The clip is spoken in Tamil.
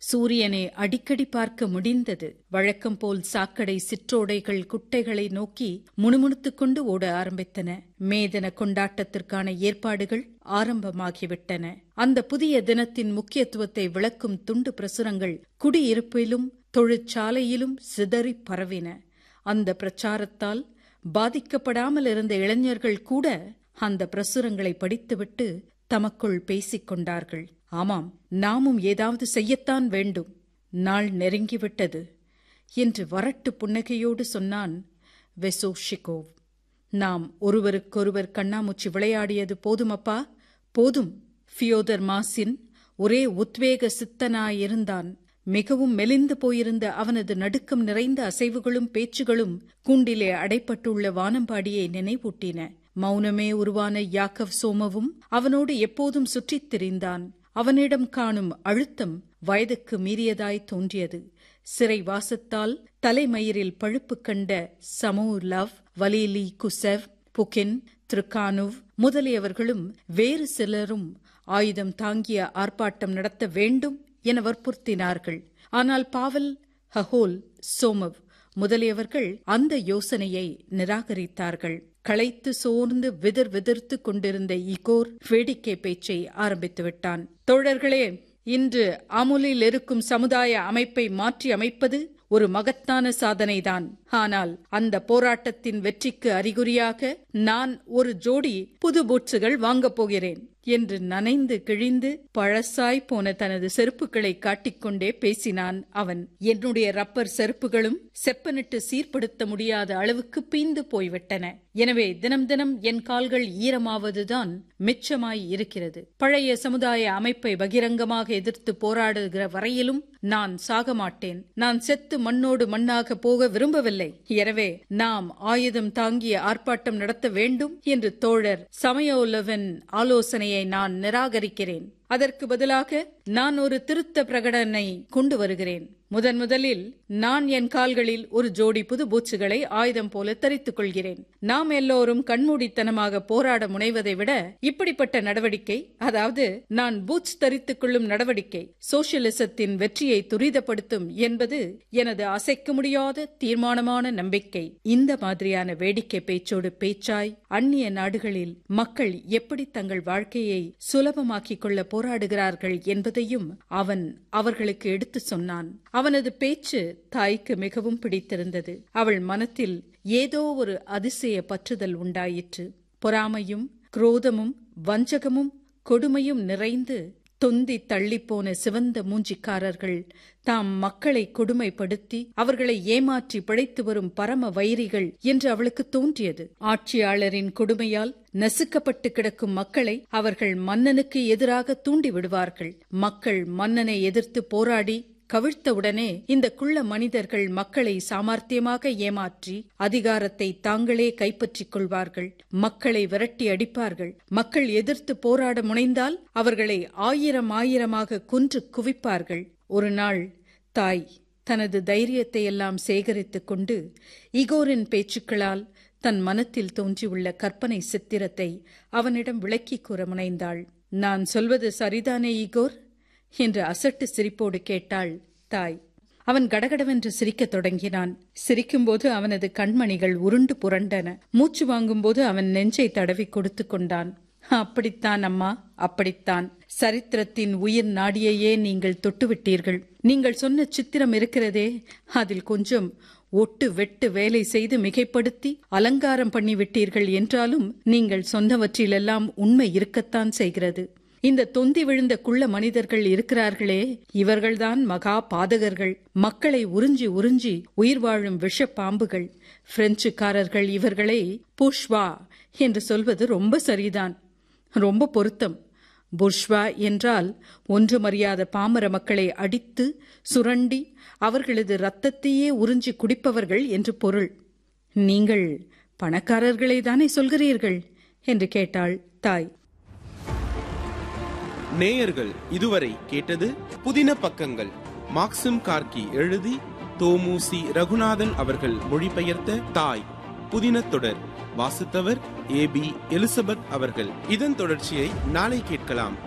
சூரியனை அடிக்கடி பார்க்க முடிந்தது வழக்கம் போல் சாக்கடை சிற்றோடைகள் குட்டைகளை நோக்கி முணுமுணுத்துக் கொண்டு ஓட ஆரம்பித்தன மேதன கொண்டாட்டத்திற்கான ஏற்பாடுகள் ஆரம்பமாகிவிட்டன அந்த புதிய தினத்தின் முக்கியத்துவத்தை விளக்கும் துண்டு பிரசுரங்கள் குடியிருப்பிலும் தொழிற்சாலையிலும் சிதறி பரவின அந்த பிரச்சாரத்தால் பாதிக்கப்படாமல் இருந்த இளைஞர்கள் கூட அந்த பிரசுரங்களை படித்துவிட்டு தமக்குள் பேசிக் கொண்டார்கள் ஆமாம் நாமும் ஏதாவது செய்யத்தான் வேண்டும் நாள் நெருங்கிவிட்டது என்று வரட்டு புன்னகையோடு சொன்னான் வெசோஷிகோவ் நாம் ஒருவருக்கொருவர் கண்ணாமூச்சி விளையாடியது போதுமப்பா போதும் ஃபியோதர் மாசின் ஒரே உத்வேக சித்தனாயிருந்தான் மிகவும் மெலிந்து போயிருந்த அவனது நடுக்கம் நிறைந்த அசைவுகளும் பேச்சுகளும் கூண்டிலே அடைப்பட்டுள்ள வானம்பாடியை நினைவூட்டின மௌனமே உருவான யாக்கவ் சோமவும் அவனோடு எப்போதும் சுற்றித் திரிந்தான் அவனிடம் காணும் அழுத்தம் வயதுக்கு மீறியதாய் தோன்றியது சிறை வாசத்தால் தலைமயிரில் பழுப்பு கண்ட சமூ லவ் வலீலி குசெவ் புகின் திருக்கானுவ் முதலியவர்களும் வேறு சிலரும் ஆயுதம் தாங்கிய ஆர்ப்பாட்டம் நடத்த வேண்டும் என வற்புறுத்தினார்கள் ஆனால் பாவல் ஹஹோல் சோமவ் முதலியவர்கள் அந்த யோசனையை நிராகரித்தார்கள் களைத்து சோர்ந்து விதிர் விதிர்த்து கொண்டிருந்த இகோர் வேடிக்கை பேச்சை ஆரம்பித்து விட்டான் தோழர்களே இன்று அமுலில் இருக்கும் சமுதாய அமைப்பை மாற்றி அமைப்பது ஒரு மகத்தான சாதனைதான் ஆனால் அந்த போராட்டத்தின் வெற்றிக்கு அறிகுறியாக நான் ஒரு ஜோடி புது பூட்ஸுகள் வாங்கப் போகிறேன் என்று நனைந்து கிழிந்து பழசாய் போன தனது செருப்புகளை காட்டிக்கொண்டே பேசினான் அவன் என்னுடைய ரப்பர் செருப்புகளும் செப்பனிட்டு சீர்படுத்த முடியாத அளவுக்கு பீந்து போய்விட்டன எனவே தினம் தினம் என் கால்கள் ஈரமாவதுதான் மிச்சமாய் இருக்கிறது பழைய சமுதாய அமைப்பை பகிரங்கமாக எதிர்த்து போராடுகிற வரையிலும் நான் சாக மாட்டேன் நான் செத்து மண்ணோடு மண்ணாக போக விரும்பவில்லை எனவே நாம் ஆயுதம் தாங்கிய ஆர்ப்பாட்டம் நடத்த வேண்டும் என்று தோழர் சமயோலவன் ஆலோசனையை நான் நிராகரிக்கிறேன் அதற்கு பதிலாக நான் ஒரு திருத்த பிரகடனை கொண்டு வருகிறேன் முதன் முதலில் நான் என் கால்களில் ஒரு ஜோடி புது பூச்சுகளை ஆயுதம் போல தரித்துக் கொள்கிறேன் நாம் எல்லோரும் கண்மூடித்தனமாக போராட முனைவதை விட இப்படிப்பட்ட நடவடிக்கை அதாவது நான் பூட்ஸ் தரித்துக் கொள்ளும் நடவடிக்கை சோசியலிசத்தின் வெற்றியை துரிதப்படுத்தும் என்பது எனது அசைக்க முடியாத தீர்மானமான நம்பிக்கை இந்த மாதிரியான வேடிக்கை பேச்சோடு பேச்சாய் அந்நிய நாடுகளில் மக்கள் எப்படி தங்கள் வாழ்க்கையை சுலபமாக்கிக் கொள்ள போராடுகிறார்கள் என்பதையும் அவன் அவர்களுக்கு எடுத்து சொன்னான் அவனது பேச்சு தாய்க்கு மிகவும் பிடித்திருந்தது அவள் மனத்தில் ஏதோ ஒரு அதிசய பற்றுதல் உண்டாயிற்று பொறாமையும் குரோதமும் வஞ்சகமும் கொடுமையும் நிறைந்து தொந்தி தள்ளிப்போன சிவந்த மூஞ்சிக்காரர்கள் தாம் மக்களை கொடுமைப்படுத்தி அவர்களை ஏமாற்றி பிழைத்து வரும் பரம வைரிகள் என்று அவளுக்கு தோன்றியது ஆட்சியாளரின் கொடுமையால் நசுக்கப்பட்டு கிடக்கும் மக்களை அவர்கள் மன்னனுக்கு எதிராக தூண்டி விடுவார்கள் மக்கள் மன்னனை எதிர்த்து போராடி கவிழ்த்தவுடனே இந்த குள்ள மனிதர்கள் மக்களை சாமர்த்தியமாக ஏமாற்றி அதிகாரத்தை தாங்களே கைப்பற்றிக் கொள்வார்கள் மக்களை விரட்டி அடிப்பார்கள் மக்கள் எதிர்த்து போராட முனைந்தால் அவர்களை ஆயிரம் ஆயிரமாக கொன்று குவிப்பார்கள் ஒரு நாள் தாய் தனது தைரியத்தை எல்லாம் சேகரித்துக் கொண்டு இகோரின் பேச்சுக்களால் தன் மனத்தில் தோன்றியுள்ள கற்பனை சித்திரத்தை அவனிடம் விளக்கிக் கூற முனைந்தாள் நான் சொல்வது சரிதானே ஈகோர் என்று அசட்டு சிரிப்போடு கேட்டாள் தாய் அவன் கடகடவென்று சிரிக்கத் தொடங்கினான் சிரிக்கும்போது அவனது கண்மணிகள் உருண்டு புரண்டன மூச்சு வாங்கும்போது அவன் நெஞ்சை தடவி கொடுத்து கொண்டான் அப்படித்தான் அம்மா அப்படித்தான் சரித்திரத்தின் உயிர் நாடியையே நீங்கள் தொட்டுவிட்டீர்கள் நீங்கள் சொன்ன சித்திரம் இருக்கிறதே அதில் கொஞ்சம் ஒட்டு வெட்டு வேலை செய்து மிகைப்படுத்தி அலங்காரம் பண்ணிவிட்டீர்கள் என்றாலும் நீங்கள் சொன்னவற்றிலெல்லாம் உண்மை இருக்கத்தான் செய்கிறது இந்த தொந்தி விழுந்த குள்ள மனிதர்கள் இருக்கிறார்களே இவர்கள்தான் மகா பாதகர்கள் மக்களை உறிஞ்சி உறிஞ்சி உயிர் வாழும் விஷ பாம்புகள் பிரெஞ்சுக்காரர்கள் இவர்களை புஷ்வா என்று சொல்வது ரொம்ப சரிதான் ரொம்ப பொருத்தம் புஷ்வா என்றால் ஒன்றுமறியாத பாமர மக்களை அடித்து சுரண்டி அவர்களது ரத்தத்தையே உறிஞ்சி குடிப்பவர்கள் என்று பொருள் நீங்கள் பணக்காரர்களை தானே சொல்கிறீர்கள் என்று கேட்டாள் தாய் நேயர்கள் இதுவரை கேட்டது புதின பக்கங்கள் மாக்சிம் கார்கி எழுதி தோமுசி ரகுநாதன் அவர்கள் மொழிபெயர்த்த தாய் புதின தொடர் வாசித்தவர் ஏ பி எலிசபெத் அவர்கள் இதன் தொடர்ச்சியை நாளை கேட்கலாம்